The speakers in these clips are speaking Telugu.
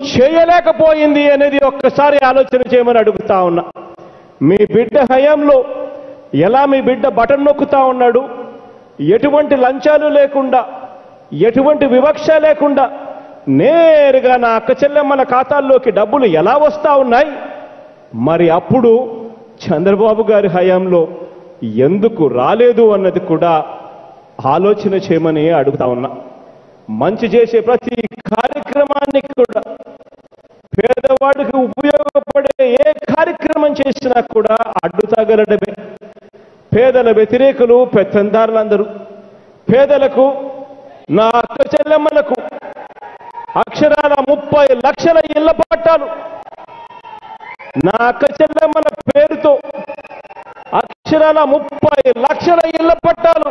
చేయలేకపోయింది అనేది ఒక్కసారి ఆలోచన చేయమని అడుగుతా ఉన్నా మీ బిడ్డ హయాంలో ఎలా మీ బిడ్డ బటన్ నొక్కుతా ఉన్నాడు ఎటువంటి లంచాలు లేకుండా ఎటువంటి వివక్ష లేకుండా నేరుగా నా అక్క చెల్లెమ్మల ఖాతాల్లోకి డబ్బులు ఎలా వస్తా ఉన్నాయి మరి అప్పుడు చంద్రబాబు గారి హయాంలో ఎందుకు రాలేదు అన్నది కూడా ఆలోచన చేయమని అడుగుతా ఉన్నా మంచి చేసే ప్రతి కార్యక్రమాన్ని కూడా పేదవాడికి ఉపయోగపడే ఏ కార్యక్రమం చేసినా కూడా అడ్డు తగలడమే పేదల వ్యతిరేకులు పెత్తందారులందరూ పేదలకు నా అక్క చెల్లెమ్మలకు అక్షరాల ముప్పై లక్షల ఇళ్ల పట్టాలు నా అక్క చెల్లెమ్మల పేరుతో అక్షరాల ముప్పై లక్షల ఇళ్ల పట్టాలు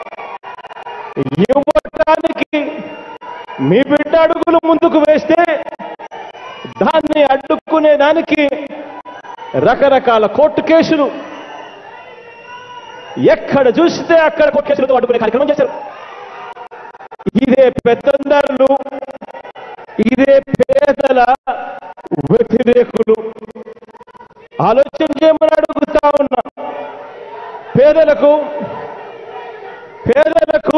ఇవ్వటానికి మీ బిడ్డ అడుగులు ముందుకు వేస్తే దాన్ని అడ్డుకునే దానికి రకరకాల కోర్టు కేసులు ఎక్కడ చూస్తే అక్కడ కోర్టు కేసులతో అడ్డుకునే కార్యక్రమం చేశారు ఇదే పెత్తందారులు ఇదే పేదల వ్యతిరేకులు ఆలోచన చేయమని అడుగుతా ఉన్నా పేదలకు పేదలకు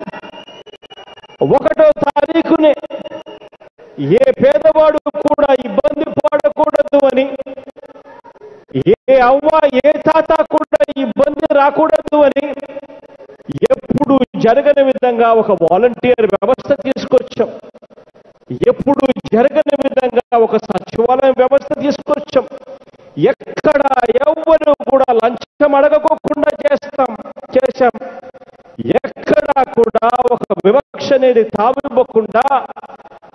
ఒకటో తారీఖునే ఏ పేదవాడు కూడా ఇబ్బంది పడకూడదు అని ఏ అవ్వ ఏ తాత కూడా ఇబ్బంది రాకూడదు అని ఎప్పుడు జరగని విధంగా ఒక వాలంటీర్ వ్యవస్థ తీసుకొచ్చాం ఎప్పుడు జరగని విధంగా ఒక సచివాలయం వ్యవస్థ తీసుకొచ్చాం ఎక్కడ ఎవ్వరు కూడా లంచం అడగకోకుండా చేస్తాం చేశాం ఎక్కడా కూడా ఒక వివక్ష అనేది తావివ్వకుండా